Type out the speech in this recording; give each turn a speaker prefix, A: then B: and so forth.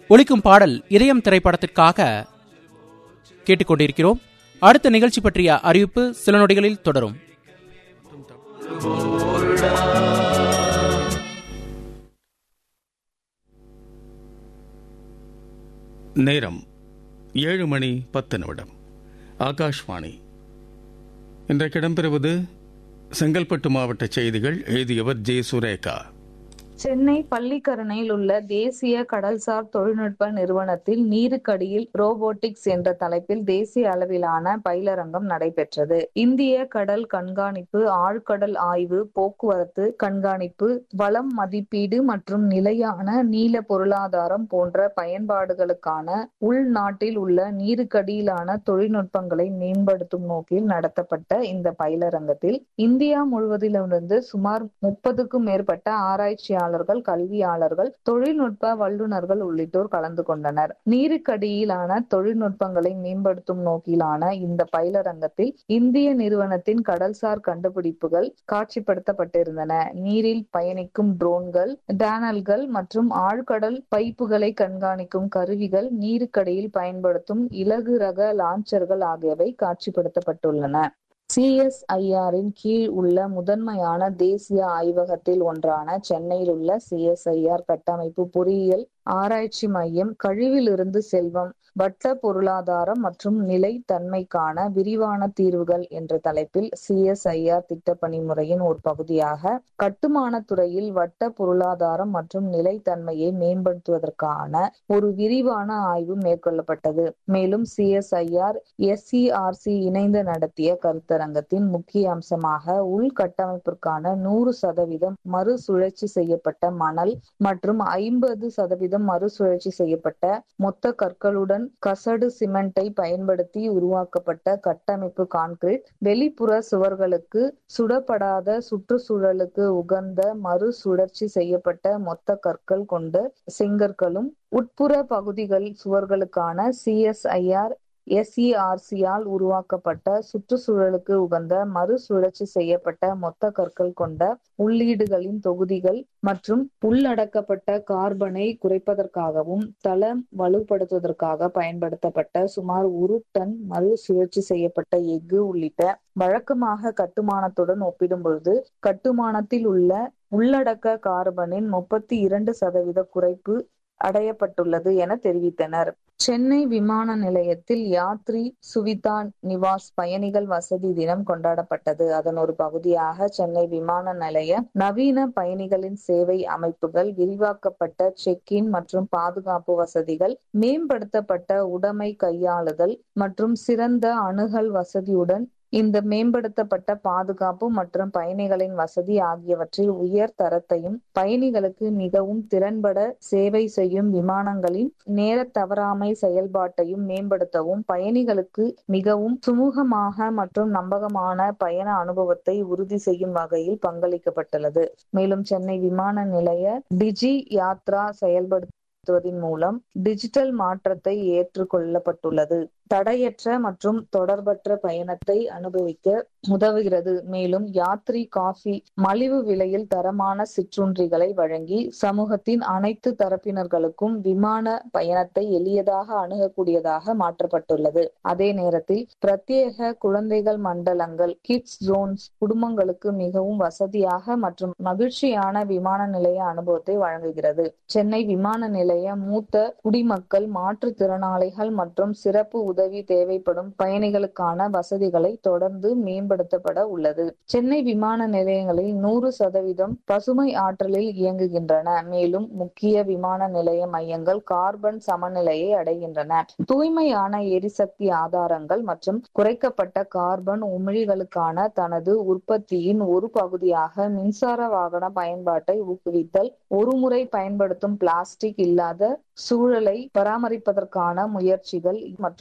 A: ஒலிக்கும் பாடல் இதயம் திரைப்படத்திற்காக கேட்டுக்கொண்டிருக்கிறோம் அடுத்த நிகழ்ச்சி பற்றிய அறிவிப்பு சில நொடிகளில் தொடரும்
B: நேரம் ஏழு மணி பத்து நிமிடம் ஆகாஷ்வாணி இன்றைக்கு இடம்பெறுவது செங்கல்பட்டு மாவட்ட செய்திகள் எழுதியவர் ஜே சுரேகா
C: சென்னை பள்ளிக்கரணையில் உள்ள தேசிய கடல்சார் தொழில்நுட்ப நிறுவனத்தில் நீருக்கடியில் ரோபோட்டிக்ஸ் என்ற தலைப்பில் தேசிய அளவிலான பயிலரங்கம் நடைபெற்றது இந்திய கடல் கண்காணிப்பு ஆழ்கடல் ஆய்வு போக்குவரத்து கண்காணிப்பு வளம் மதிப்பீடு மற்றும் நிலையான நீல பொருளாதாரம் போன்ற பயன்பாடுகளுக்கான உள்நாட்டில் உள்ள நீருக்கடியிலான தொழில்நுட்பங்களை மேம்படுத்தும் நோக்கில் நடத்தப்பட்ட இந்த பயிலரங்கத்தில் இந்தியா முழுவதிலிருந்து சுமார் முப்பதுக்கும் மேற்பட்ட ஆராய்ச்சியாளர் பொறியாளர்கள் கல்வியாளர்கள் தொழில்நுட்ப வல்லுநர்கள் உள்ளிட்டோர் கலந்து கொண்டனர் நீருக்கடியிலான தொழில்நுட்பங்களை மேம்படுத்தும் நோக்கிலான இந்த பயிலரங்கத்தில் இந்திய நிறுவனத்தின் கடல்சார் கண்டுபிடிப்புகள் காட்சிப்படுத்தப்பட்டிருந்தன நீரில் பயணிக்கும் ட்ரோன்கள் டேனல்கள் மற்றும் ஆழ்கடல் பைப்புகளை கண்காணிக்கும் கருவிகள் நீருக்கடியில் பயன்படுத்தும் இலகு ரக லான்ச்சர்கள் ஆகியவை காட்சிப்படுத்தப்பட்டுள்ளன சிஎஸ்ஐஆரின் கீழ் உள்ள முதன்மையான தேசிய ஆய்வகத்தில் ஒன்றான சென்னையில் உள்ள சிஎஸ்ஐஆர் கட்டமைப்பு பொறியியல் ஆராய்ச்சி மையம் கழிவிலிருந்து செல்வம் வட்ட பொருளாதாரம் மற்றும் நிலைத்தன்மைக்கான விரிவான தீர்வுகள் என்ற தலைப்பில் சிஎஸ்ஐஆர் திட்டப்பணி முறையின் ஒரு பகுதியாக கட்டுமான துறையில் வட்ட பொருளாதாரம் மற்றும் நிலைத்தன்மையை மேம்படுத்துவதற்கான ஒரு விரிவான ஆய்வு மேற்கொள்ளப்பட்டது மேலும் சிஎஸ்ஐஆர் எஸ்சிஆர்சி இணைந்து நடத்திய கருத்தரங்கத்தின் முக்கிய அம்சமாக உள்கட்டமைப்பிற்கான நூறு சதவீதம் மறுசுழற்சி செய்யப்பட்ட மணல் மற்றும் ஐம்பது சதவீதம் மறுசுழற்சி செய்யப்பட்ட மொத்த கற்களுடன் கசடு சிமெண்டை பயன்படுத்தி உருவாக்கப்பட்ட கட்டமைப்பு கான்கிரீட் வெளிப்புற சுவர்களுக்கு சுடப்படாத சுற்றுச்சூழலுக்கு உகந்த மறுசுழற்சி செய்யப்பட்ட மொத்த கற்கள் கொண்ட செங்கற்களும் உட்புற பகுதிகள் சுவர்களுக்கான சிஎஸ்ஐஆர் எஸ்இஆர்சியால் உருவாக்கப்பட்ட சுற்றுச்சூழலுக்கு உகந்த மறுசுழற்சி செய்யப்பட்ட மொத்த கற்கள் கொண்ட உள்ளீடுகளின் தொகுதிகள் மற்றும் உள்ளடக்கப்பட்ட கார்பனை குறைப்பதற்காகவும் தளம் வலுப்படுத்துவதற்காக பயன்படுத்தப்பட்ட சுமார் ஒரு டன் மறுசுழற்சி செய்யப்பட்ட எஃகு உள்ளிட்ட வழக்கமாக கட்டுமானத்துடன் ஒப்பிடும் பொழுது கட்டுமானத்தில் உள்ள உள்ளடக்க கார்பனின் முப்பத்தி இரண்டு சதவீத குறைப்பு அடையப்பட்டுள்ளது என தெரிவித்தனர் சென்னை விமான நிலையத்தில் யாத்ரி சுவிதா நிவாஸ் பயணிகள் வசதி தினம் கொண்டாடப்பட்டது அதன் ஒரு பகுதியாக சென்னை விமான நிலைய நவீன பயணிகளின் சேவை அமைப்புகள் விரிவாக்கப்பட்ட செக் இன் மற்றும் பாதுகாப்பு வசதிகள் மேம்படுத்தப்பட்ட உடைமை கையாளுதல் மற்றும் சிறந்த அணுகல் வசதியுடன் இந்த மேம்படுத்தப்பட்ட பாதுகாப்பு மற்றும் பயணிகளின் வசதி ஆகியவற்றில் உயர் தரத்தையும் பயணிகளுக்கு மிகவும் திறன்பட சேவை செய்யும் விமானங்களின் நேர தவறாமை செயல்பாட்டையும் மேம்படுத்தவும் பயணிகளுக்கு மிகவும் சுமூகமாக மற்றும் நம்பகமான பயண அனுபவத்தை உறுதி செய்யும் வகையில் பங்களிக்கப்பட்டுள்ளது மேலும் சென்னை விமான நிலைய டிஜி யாத்ரா செயல்படுத்துவதன் மூலம் டிஜிட்டல் மாற்றத்தை ஏற்றுக்கொள்ளப்பட்டுள்ளது தடையற்ற மற்றும் தொடர்பற்ற பயணத்தை அனுபவிக்க உதவுகிறது மேலும் யாத்ரி காஃபி மலிவு விலையில் தரமான சிற்றுண்டிகளை வழங்கி சமூகத்தின் அனைத்து தரப்பினர்களுக்கும் விமான பயணத்தை எளியதாக அணுகக்கூடியதாக மாற்றப்பட்டுள்ளது அதே நேரத்தில் பிரத்யேக குழந்தைகள் மண்டலங்கள் கிட்ஸ் ஜோன்ஸ் குடும்பங்களுக்கு மிகவும் வசதியாக மற்றும் மகிழ்ச்சியான விமான நிலைய அனுபவத்தை வழங்குகிறது சென்னை விமான நிலைய மூத்த குடிமக்கள் மாற்றுத்திறனாளிகள் மற்றும் சிறப்பு உதவி தேவைப்படும் பயணிகளுக்கான வசதிகளை தொடர்ந்து மேம்படுத்தப்பட உள்ளது சென்னை விமான நிலையங்களில் நூறு சதவீதம் பசுமை ஆற்றலில் இயங்குகின்றன மேலும் முக்கிய விமான நிலைய மையங்கள் கார்பன் சமநிலையை அடைகின்றன தூய்மையான எரிசக்தி ஆதாரங்கள் மற்றும் குறைக்கப்பட்ட கார்பன் உமிழிகளுக்கான தனது உற்பத்தியின் ஒரு பகுதியாக மின்சார வாகன பயன்பாட்டை ஊக்குவித்தல் ஒருமுறை பயன்படுத்தும் பிளாஸ்டிக் இல்லாத சூழலை பராமரிப்பதற்கான முயற்சிகள் மற்றும்